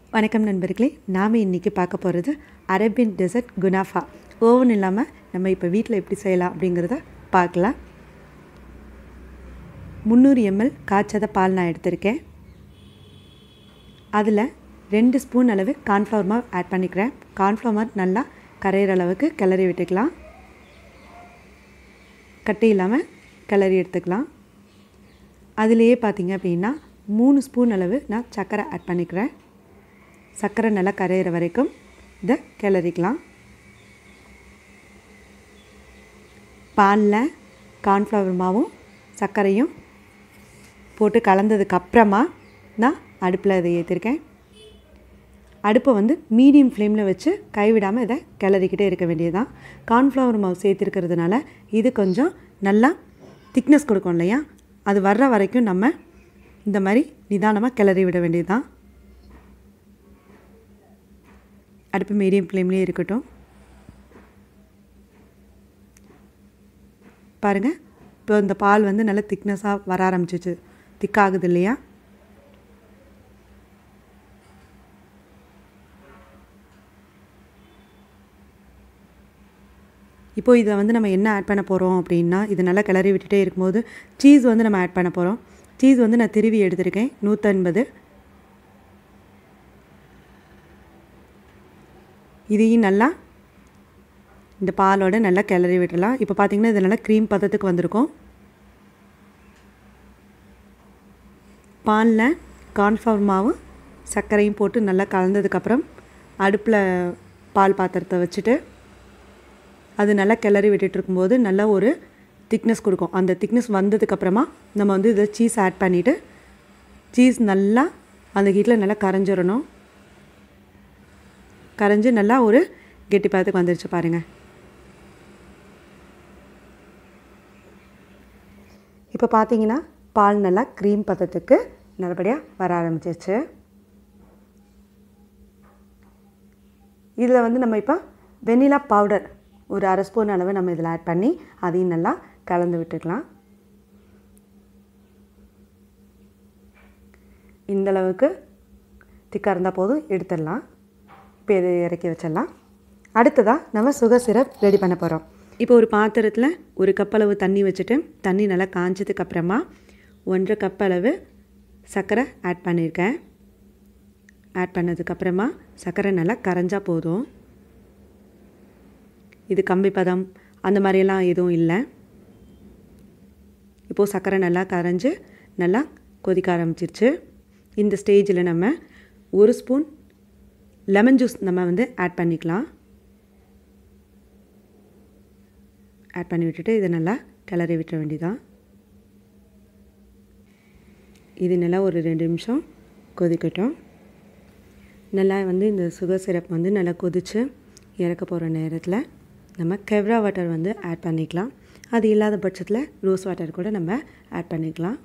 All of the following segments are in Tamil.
வணக்கம் நண்பர்களே நாம் இன்றைக்கி பார்க்க போகிறது அரேபியன் டெசர்ட் குனாஃபா ஓவன் இல்லாமல் நம்ம இப்போ வீட்டில் எப்படி செய்யலாம் அப்படிங்கிறத பார்க்கலாம் முந்நூறு எம்எல் காய்ச்சத பால் நான் எடுத்திருக்கேன் அதில் ரெண்டு ஸ்பூன் அளவு கார்ன்ஃப்ளவர் மாவு ஆட் பண்ணிக்கிறேன் கார்ன்ஃப்ளவர் மாவு நல்லா கரையிற அளவுக்கு கிளறி விட்டுக்கலாம் கட்டி இல்லாமல் கிளறி எடுத்துக்கலாம் அதுலேயே பார்த்தீங்க அப்படின்னா மூணு ஸ்பூன் அளவு நான் சர்க்கரை ஆட் பண்ணிக்கிறேன் சர்க்கரை நல்லா கரையிற வரைக்கும் இதை கிளறிக்கலாம் பாலில் கார்ன்ஃப்ளவர் மாவும் சர்க்கரையும் போட்டு கலந்ததுக்கப்புறமா நான் அடுப்பில் இதை ஏற்றிருக்கேன் அடுப்பை வந்து மீடியம் ஃப்ளேமில் வச்சு கைவிடாமல் இதை கிளறிக்கிட்டே இருக்க வேண்டியதுதான் கார்ன்ஃப்ளவர் மாவு சேர்த்துருக்கிறதுனால இது கொஞ்சம் நல்லா திக்னஸ் கொடுக்கும் இல்லையா அது வர்ற வரைக்கும் நம்ம இந்த மாதிரி நிதானமாக கிளறி விட வேண்டியதுதான் அடுப்பு மீடியம் ஃப்ளேம்லேயே இருக்கட்டும் பாருங்கள் இப்போ இந்த பால் வந்து நல்லா திக்னஸாக வர ஆரம்பிச்சிச்சு திக்காகுது இல்லையா இப்போது இதை வந்து நம்ம என்ன ஆட் பண்ண போகிறோம் அப்படின்னா இது நல்லா கிளறி விட்டுட்டே இருக்கும்போது சீஸ் வந்து நம்ம ஆட் பண்ண போகிறோம் சீஸ் வந்து நான் திருவி எடுத்திருக்கேன் நூற்றன்பது இதையும் நல்லா இந்த பாலோட நல்லா கிளறி விடலாம் இப்போ பார்த்திங்கன்னா இது நல்லா க்ரீம் பதத்துக்கு வந்திருக்கும் பாலில் கார்ன்ஃப்ளவர் மாவு சர்க்கரையும் போட்டு நல்லா கலந்ததுக்கப்புறம் அடுப்பில் பால் பாத்திரத்தை வச்சுட்டு அது நல்லா கிளறி விட்டுட்டு இருக்கும்போது நல்லா ஒரு திக்னஸ் கொடுக்கும் அந்த திக்னஸ் வந்ததுக்கப்புறமா நம்ம வந்து இதை சீஸ் ஆட் பண்ணிவிட்டு சீஸ் நல்லா அந்த ஹீட்டில் நல்லா கரைஞ்சிடணும் கரைஞ்சி நல்லா ஒரு கெட்டி பதத்துக்கு வந்துருச்சு பாருங்கள் இப்போ பார்த்தீங்கன்னா பால் நல்லா க்ரீம் பதத்துக்கு நல்லபடியாக வர ஆரம்பிச்சிச்சு இதில் வந்து நம்ம இப்போ வெனிலா பவுடர் ஒரு அரை ஸ்பூன் அளவு நம்ம இதில் ஆட் பண்ணி அதையும் நல்லா கலந்து விட்டுக்கலாம் இந்தளவுக்கு திக்காக இருந்தால் போதும் எடுத்துடலாம் இப்போ இதை இறக்கி வச்சிடலாம் அடுத்ததாக நம்ம சுகர் சிரப் ரெடி பண்ண போகிறோம் இப்போ ஒரு பாத்திரத்தில் ஒரு கப் அளவு தண்ணி வச்சுட்டு தண்ணி நல்லா காஞ்சதுக்கு அப்புறமா ஒன்றரை கப் அளவு சர்க்கரை ஆட் பண்ணியிருக்கேன் ஆட் பண்ணதுக்கப்புறமா சர்க்கரை நல்லா கரைஞ்சா போதும் இது கம்பி பதம் அந்த மாதிரியெல்லாம் எதுவும் இல்லை இப்போது சர்க்கரை நல்லா கரைஞ்சி நல்லா கொதிக்க ஆரம்பிச்சிருச்சு இந்த ஸ்டேஜில் நம்ம ஒரு ஸ்பூன் லெமன் ஜூஸ் நம்ம வந்து ஆட் பண்ணிக்கலாம் ஆட் பண்ணி விட்டுட்டு இதை நல்லா கிளறி விட்டுற வேண்டியதான் இது நல்லா ஒரு ரெண்டு நிமிஷம் கொதிக்கட்டும் நல்லா வந்து இந்த சுகர் சிரப் வந்து நல்லா கொதித்து இறக்க போகிற நேரத்தில் நம்ம கெவ்ரா வாட்டர் வந்து ஆட் பண்ணிக்கலாம் அது இல்லாத பட்சத்தில் ரோஸ் வாட்டர் கூட நம்ம ஆட் பண்ணிக்கலாம்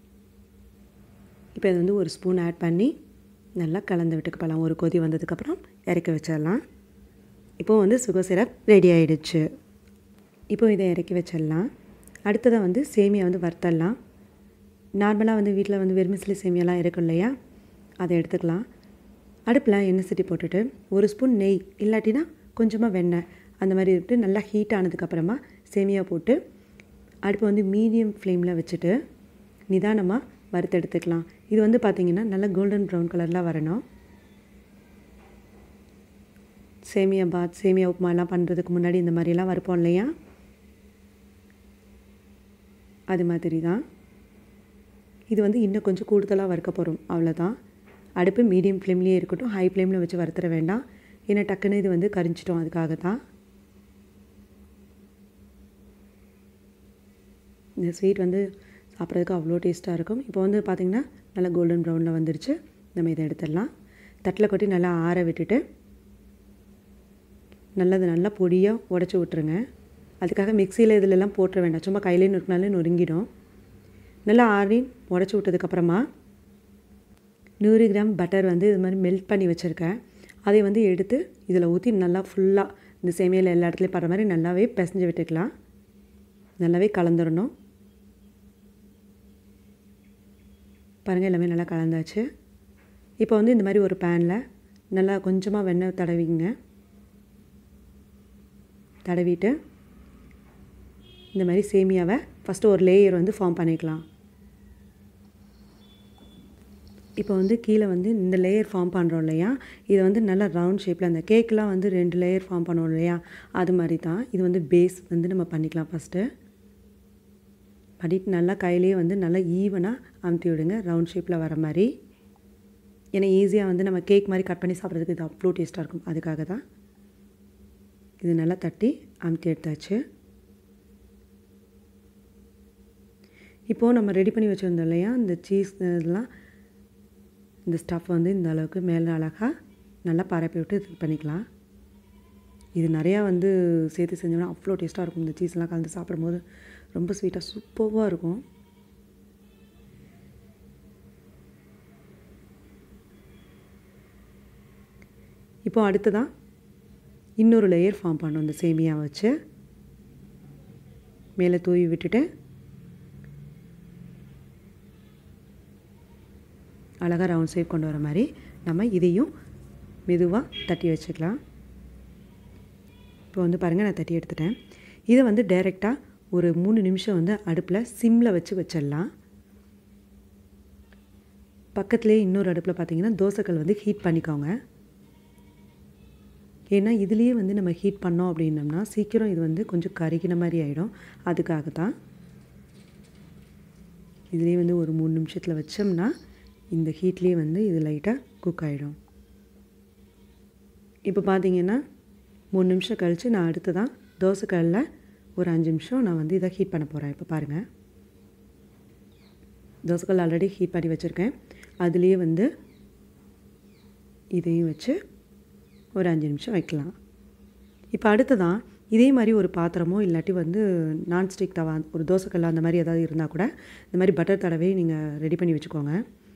இப்போ இது வந்து ஒரு ஸ்பூன் ஆட் பண்ணி நல்லா கலந்து விட்டுக்கு போகலாம் ஒரு கொதி வந்ததுக்கப்புறம் இறக்கி வச்சிடலாம் இப்போது வந்து சுகர் சிரப் ரெடி ஆகிடுச்சு இப்போது இதை இறக்கி வச்சிடலாம் அடுத்ததாக வந்து சேமியா வந்து வறுத்தடலாம் நார்மலாக வந்து வீட்டில் வந்து வெறுமிசிலி சேமியாலாம் இருக்கும் இல்லையா அதை எடுத்துக்கலாம் அடுப்பில் எண்ணெய் சட்டி போட்டுட்டு ஒரு ஸ்பூன் நெய் இல்லாட்டினா கொஞ்சமாக வெண்ணெய் அந்த மாதிரி விட்டு நல்லா ஹீட் ஆனதுக்கப்புறமா சேமியா போட்டு அடுப்பை வந்து மீடியம் ஃப்ளேமில் வச்சுட்டு நிதானமாக வறுத்து எடுத்துக்கலாம் இது வந்து பார்த்திங்கன்னா நல்லா கோல்டன் ப்ரௌன் கலரில் வரணும் சேமியா பாத் சேமியா உப்புமாலாம் பண்ணுறதுக்கு முன்னாடி இந்த மாதிரிலாம் வறுப்போம் இல்லையா அது மாதிரி தான் இது வந்து இன்னும் கொஞ்சம் கூடுதலாக வறுக்க போகிறோம் அவ்வளோதான் அடுப்பு மீடியம் ஃப்ளேம்லேயே இருக்கட்டும் ஹை ஃப்ளேமில் வச்சு வறுத்துற வேண்டாம் ஏன்னா டக்குன்னு இது வந்து கரிஞ்சிட்டோம் அதுக்காக தான் இந்த ஸ்வீட் வந்து சாப்பிட்றதுக்கு அவ்வளோ டேஸ்ட்டாக இருக்கும் இப்போ வந்து பார்த்திங்கன்னா நல்லா கோல்டன் ப்ரௌனில் வந்துருச்சு நம்ம இதை எடுத்துடலாம் தட்டில் கொட்டி நல்லா ஆற விட்டுட்டு நல்லது நல்லா பொடியாக உடச்சி விட்ருங்க அதுக்காக மிக்சியில் இதிலெல்லாம் போட்டுற வேண்டாம் சும்மா கையிலே நொறுக்கினாலே நொறுங்கிடும் நல்லா ஆறி உடச்சி விட்டதுக்கப்புறமா நூறு கிராம் பட்டர் வந்து இது மாதிரி மெல்ட் பண்ணி வச்சுருக்கேன் அதை வந்து எடுத்து இதில் ஊற்றி நல்லா ஃபுல்லாக இந்த சேமியில் எல்லா இடத்துலையும் படுற மாதிரி நல்லாவே பிசைஞ்சு விட்டுக்கலாம் நல்லாவே கலந்துடணும் பாருங்கள் எல்லாமே நல்லா கலந்தாச்சு இப்போ வந்து இந்த மாதிரி ஒரு பேனில் நல்லா கொஞ்சமாக வெண்ணெய் தடவிங்க தடவிட்டு இந்த மாதிரி சேமியாவை ஃபஸ்ட்டு ஒரு லேயர் வந்து ஃபார்ம் பண்ணிக்கலாம் இப்போ வந்து கீழே வந்து இந்த லேயர் ஃபார்ம் பண்ணுறோம் இல்லையா இது வந்து நல்லா ரவுண்ட் ஷேப்பில் அந்த கேக்கெலாம் வந்து ரெண்டு லேயர் ஃபார்ம் பண்ணுவோம் இல்லையா அது மாதிரி தான் இது வந்து பேஸ் வந்து நம்ம பண்ணிக்கலாம் ஃபஸ்ட்டு பண்ணிட்டு நல்லா கையிலேயே வந்து நல்லா ஈவனாக அமுத்தி விடுங்க ரவுண்ட் ஷேப்பில் வர மாதிரி ஏன்னா ஈஸியாக வந்து நம்ம கேக் மாதிரி கட் பண்ணி சாப்பிட்றதுக்கு இது அவ்வளோ டேஸ்ட்டாக இருக்கும் அதுக்காக தான் இது நல்லா தட்டி அமுத்தி எடுத்தாச்சு இப்போது நம்ம ரெடி பண்ணி வச்சுருந்தோம் இல்லையா இந்த சீஸ் இதெல்லாம் இந்த ஸ்டஃப் வந்து இந்த அளவுக்கு மேலே அழகாக நல்லா பரப்பி விட்டு இது பண்ணிக்கலாம் இது நிறையா வந்து சேர்த்து செஞ்சோம்னா அவ்வளோ டேஸ்ட்டாக இருக்கும் இந்த சீஸ்லாம் கலந்து சாப்பிடும்போது ரொம்ப ஸ்வீட்டாக சூப்பராக இருக்கும் இப்போ அடுத்ததான் இன்னொரு லேயர் ஃபார்ம் பண்ணோம் இந்த சேமியா வச்சு மேலே தூவி விட்டுட்டு அழகாக ரவுண்ட் ஷேப் கொண்டு வர மாதிரி நம்ம இதையும் மெதுவாக தட்டி வச்சுக்கலாம் இப்போ வந்து பாருங்கள் நான் தட்டி எடுத்துட்டேன் இதை வந்து டைரெக்டாக ஒரு மூணு நிமிஷம் வந்து அடுப்பில் சிம்மில் வச்சு வச்சிடலாம் பக்கத்துலேயே இன்னொரு அடுப்பில் பார்த்தீங்கன்னா தோசைக்கல் வந்து ஹீட் பண்ணிக்கோங்க ஏன்னா இதுலேயே வந்து நம்ம ஹீட் பண்ணோம் அப்படின்னம்னா சீக்கிரம் இது வந்து கொஞ்சம் கருகின மாதிரி ஆகிடும் அதுக்காக தான் இதுலேயே வந்து ஒரு மூணு நிமிஷத்தில் வச்சோம்னா இந்த ஹீட்லேயே வந்து இது லைட்டாக குக் ஆகிடும் இப்போ பார்த்தீங்கன்னா மூணு நிமிஷம் கழித்து நான் அடுத்து தான் தோசைக்கல்லில் ஒரு அஞ்சு நிமிஷம் நான் வந்து இதை ஹீட் பண்ண போகிறேன் இப்போ பாருங்கள் தோசைக்கல் ஆல்ரெடி ஹீட் பண்ணி வச்சுருக்கேன் அதுலேயே வந்து இதையும் வச்சு ஒரு அஞ்சு நிமிஷம் வைக்கலாம் இப்போ அடுத்ததான் இதே மாதிரி ஒரு பாத்திரமோ இல்லாட்டி வந்து நான்ஸ்டிக் தவா ஒரு தோசைக்கல் அந்த மாதிரி ஏதாவது இருந்தால் கூட இந்த மாதிரி பட்டர் தடவை நீங்கள் ரெடி பண்ணி வச்சுக்கோங்க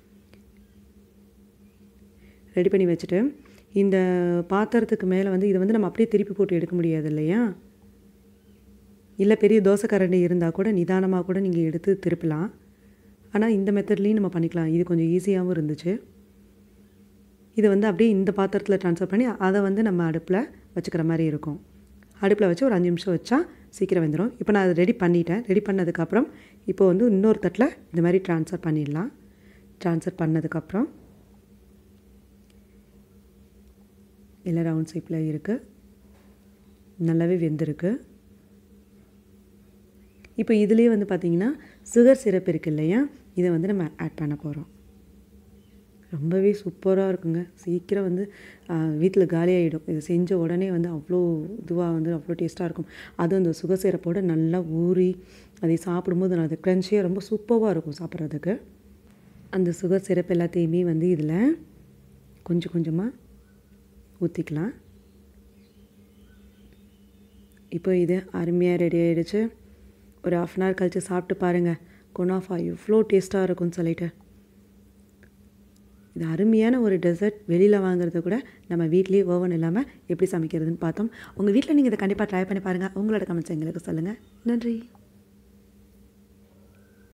ரெடி பண்ணி வச்சுட்டு இந்த பாத்திரத்துக்கு மேலே வந்து இதை வந்து நம்ம அப்படியே திருப்பி போட்டு எடுக்க முடியாது இல்லையா இல்லை பெரிய தோசை கரண்டி இருந்தால் கூட நிதானமாக கூட நீங்கள் எடுத்து திருப்பலாம் ஆனால் இந்த மெத்தட்லேயும் நம்ம பண்ணிக்கலாம் இது கொஞ்சம் ஈஸியாகவும் இருந்துச்சு இதை வந்து அப்படியே இந்த பாத்திரத்தில் ட்ரான்ஸ்ஃபர் பண்ணி அதை வந்து நம்ம அடுப்பில் வச்சுக்கிற மாதிரி இருக்கும் அடுப்பில் வச்சு ஒரு அஞ்சு நிமிஷம் வச்சா சீக்கிரம் வந்துடும் இப்போ நான் அதை ரெடி பண்ணிட்டேன் ரெடி பண்ணதுக்கப்புறம் இப்போ வந்து இன்னொரு தட்டில் இந்த மாதிரி ட்ரான்ஸ்ஃபர் பண்ணிடலாம் ட்ரான்ஸ்ஃபர் பண்ணதுக்கப்புறம் எல்லாம் ரவுண்ட் ஷேப்பில் இருக்குது நல்லாவே வெந்திருக்கு இப்போ இதுலேயே வந்து பார்த்திங்கன்னா சுகர் சிரப் இருக்குது இல்லையா இதை வந்து நம்ம ஆட் பண்ண போகிறோம் ரொம்பவே சூப்பராக இருக்குங்க சீக்கிரம் வந்து வீட்டில் காலியாகிடும் இது செஞ்ச உடனே வந்து அவ்வளோ இதுவாக வந்து அவ்வளோ டேஸ்ட்டாக இருக்கும் அதுவும் இந்த சுகர் சிரப்போடு நல்லா ஊறி அதை சாப்பிடும்போது அது க்ரன்ச்சியாக ரொம்ப சூப்பராக இருக்கும் சாப்பிட்றதுக்கு அந்த சுகர் சிரப் எல்லாத்தையுமே வந்து இதில் கொஞ்சம் கொஞ்சமாக ஊற்றிக்கலாம் இப்போ இது அருமையாக ரெடி ஆகிடுச்சு ஒரு ஆஃப் அன் ஹவர் கழித்து சாப்பிட்டு பாருங்கள் குனாஃபா எவ்வளோ டேஸ்ட்டாக இருக்கும்னு சொல்லிட்டு இது அருமையான ஒரு டெசர்ட் வெளியில் வாங்குறத கூட நம்ம வீட்லேயே ஓவன் இல்லாமல் எப்படி சமைக்கிறதுன்னு பார்த்தோம் உங்கள் வீட்டில் நீங்கள் இதை கண்டிப்பாக ட்ரை பண்ணி பாருங்கள் உங்களோட கமெண்ட்ஸ் எங்களுக்கு சொல்லுங்கள் நன்றி